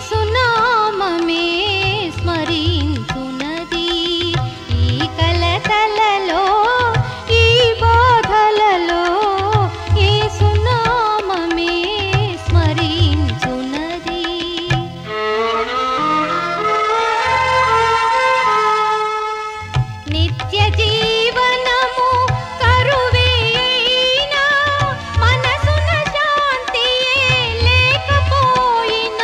యేసునామమే స్మరించునది ఈ కలతలలో ఈ బాధలలో యేసునామమే స్మరించునది నిత్య జీవనము కరువేయినా మనసున శాంతియే లేకపోయినా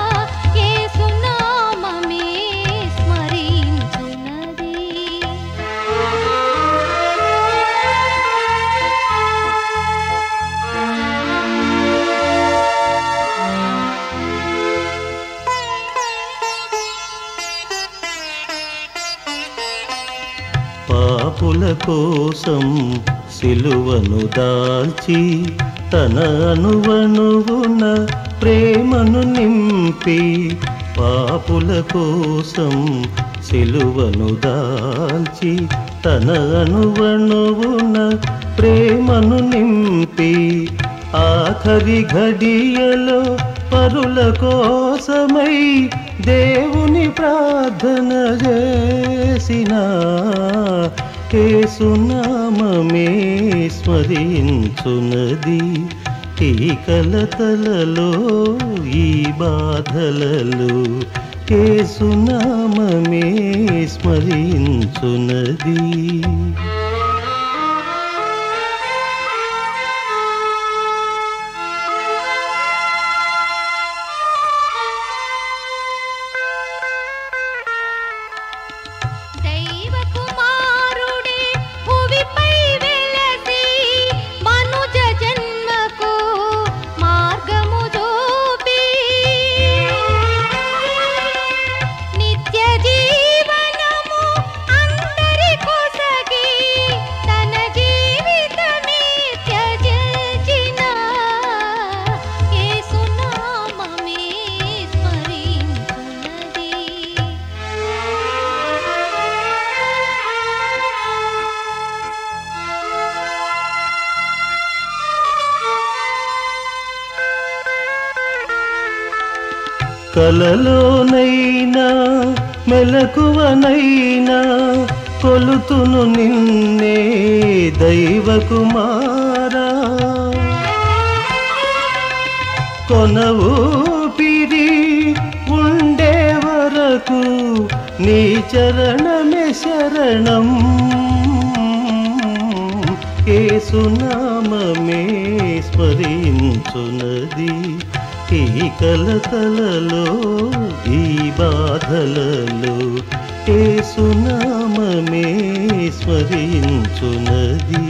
యేసునామమే స్మరించునది పాపుల కోసం సిలువను దాల్చి తన అణువణువున ప్రేమను నింపి పాపుల కోసం సిలువను దాల్చి తన అణువణువున ప్రేమను నింపి ఆఖరి ఘడియలో పరుల కోసమై దేవుని ప్రార్థన చేసిన కేసునామమే స్మరించునది ఈ కలతలలో ఈ బాధలలో కేసునామమే స్మరించునది దైవ కుమారుడే భువిపై వెలసి మనుజ జన్మకు మార్గము చూపి నిత్య జీవనము అందరి కొసగి తన జీవితమే త్యజించిన యేసునామమే స్మరించునది కలలోనైనా మెలకువనైనా కొలుతును నిన్నే దైవ కుమారా కొన ఊపిరి ఉండే వరకు నీ చరణమే శరణం ఏసునామమే స్మరించునది ఈ కలతలలో ఈ బాధలలో ఏసునామమే స్మరించునది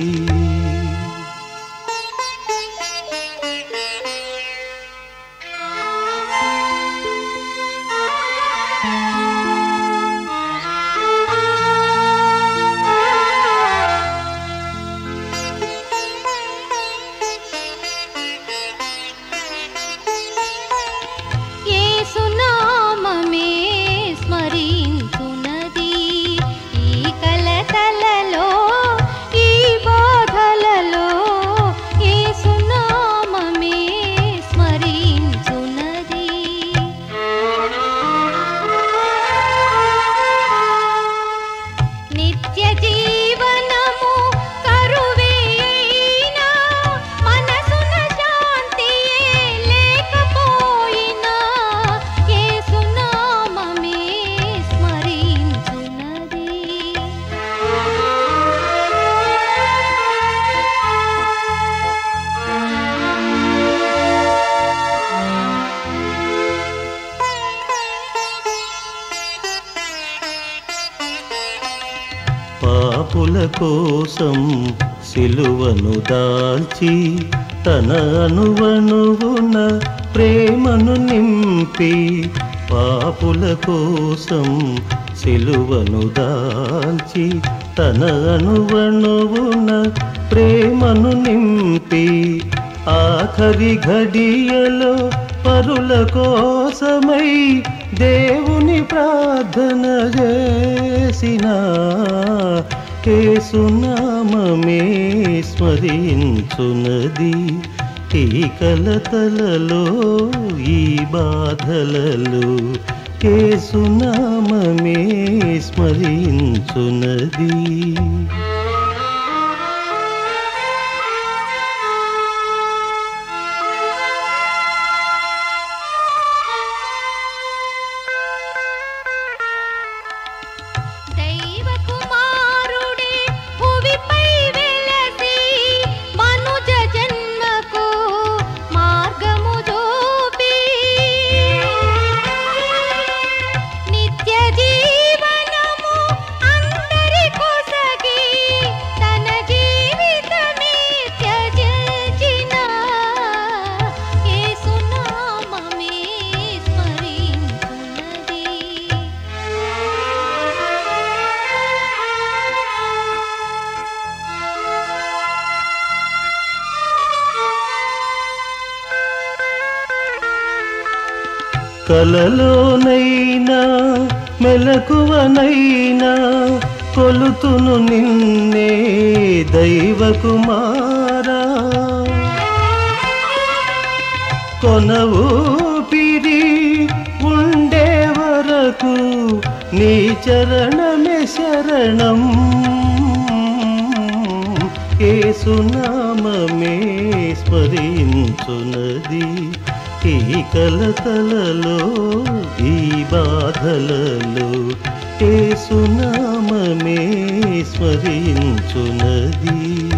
యేసునామమే స్మరించునది ఈ కలతలలో ఈ బాధలలో యేసునామమే స్మరించునది నిత్య జీవనము కరువేయినా మనసున శాంతియే లేకపోయినా యేసునామమే స్మరించునది పాపుల కోసం సిలువను దాల్చి తన అణువణువున ప్రేమను నింపి పాపుల కోసం సిలువను దాల్చి తన అణువణువున ప్రేమను నింపి ఆఖరి ఘడియలో పరుల కోసమై దేవుని ప్రార్థన చేసిన కేసునామమే స్మరించునది ఈ కలతలలో ఈ బాధలలో ఏసునామమే స్మరించునది దైవ కుమారుడే భువిపై వెలసి మనుజ జన్మకు మార్గము చూపి నిత్య జీవనము అందరి కొసగి తన జీవితమే త్యజించిన యేసునామమే స్మరించున్నది కలలోనైనా మెలకువనైనా కొలుతును నిన్నే దైవ కుమారా కొనవు పిరి ఉండే వరకు నీ చరణమే శరణం ఏసునామమే స్మరించునది ఈ కలతలలో ఈ బాధలలో ఏసునామమే స్మరించునది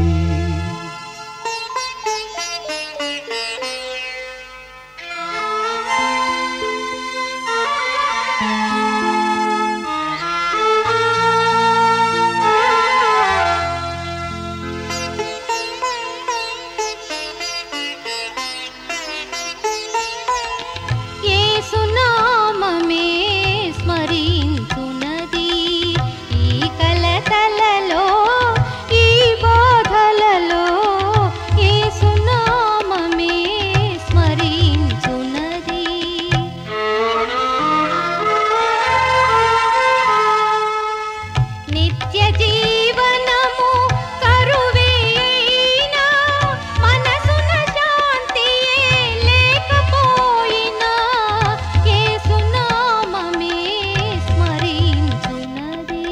యేసునామమే స్మరించునది ఈ కలతలలో ఈ బాధలలో యేసునామమే స్మరించునది నిత్య జీవనము కరువేయినా మనసున శాంతియే లేకపోయినా యేసునామమే స్మరించునది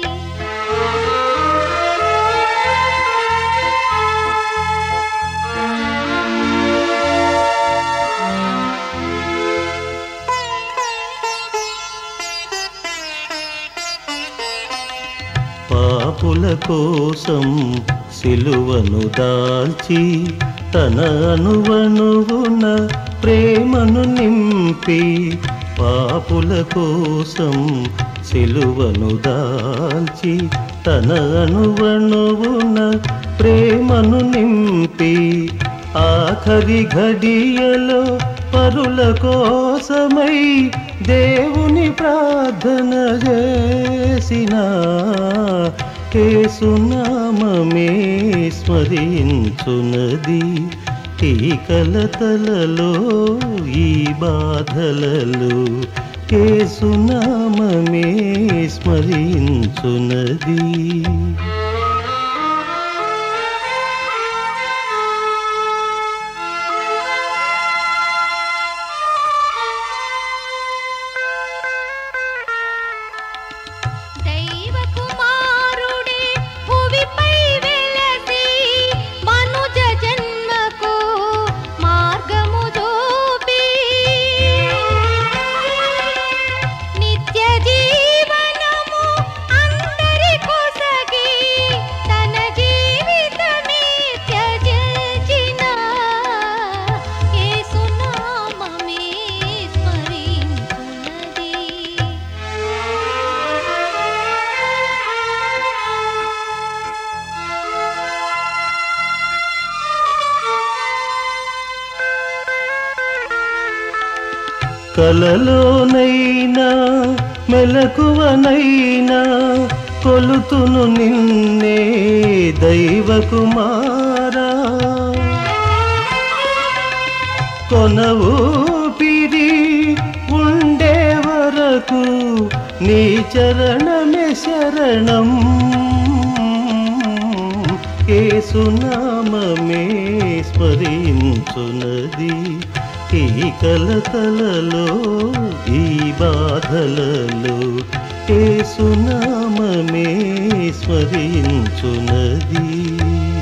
పాపుల కోసం సిలువను దాల్చి తన అణువణువున ప్రేమను నింపి పాపుల కోసం సిలువను దాల్చి తన అణువణువున ప్రేమను నింపి ఆఖరి ఘడియలో పరుల కోసమై దేవుని ప్రార్థన చేసిన ఏసునామమే స్మరించునది ఈ కలతలలో ఈ బాధలలో ఏసునామమే స్మరించునది దైవ కుమారుడే భువిపై వెలసి మనుజ జన్మకు మార్గము చూపి నిత్య జీవనము అందరి కొసగి తన జీవితమే త్యజించిన యేసునామమే స్మరించునది కలలోనైనా మెలకువనైనా కొలుతును నిన్నే దైవ కుమారా కొనవు పిరి ఉండే వరకు నీ చరణమే శరణం ఏసునామమే స్మరించునది స్మరించునది ఈ కలతలలో ఈ బాధలలో ఏ సునామమే స్మరించునది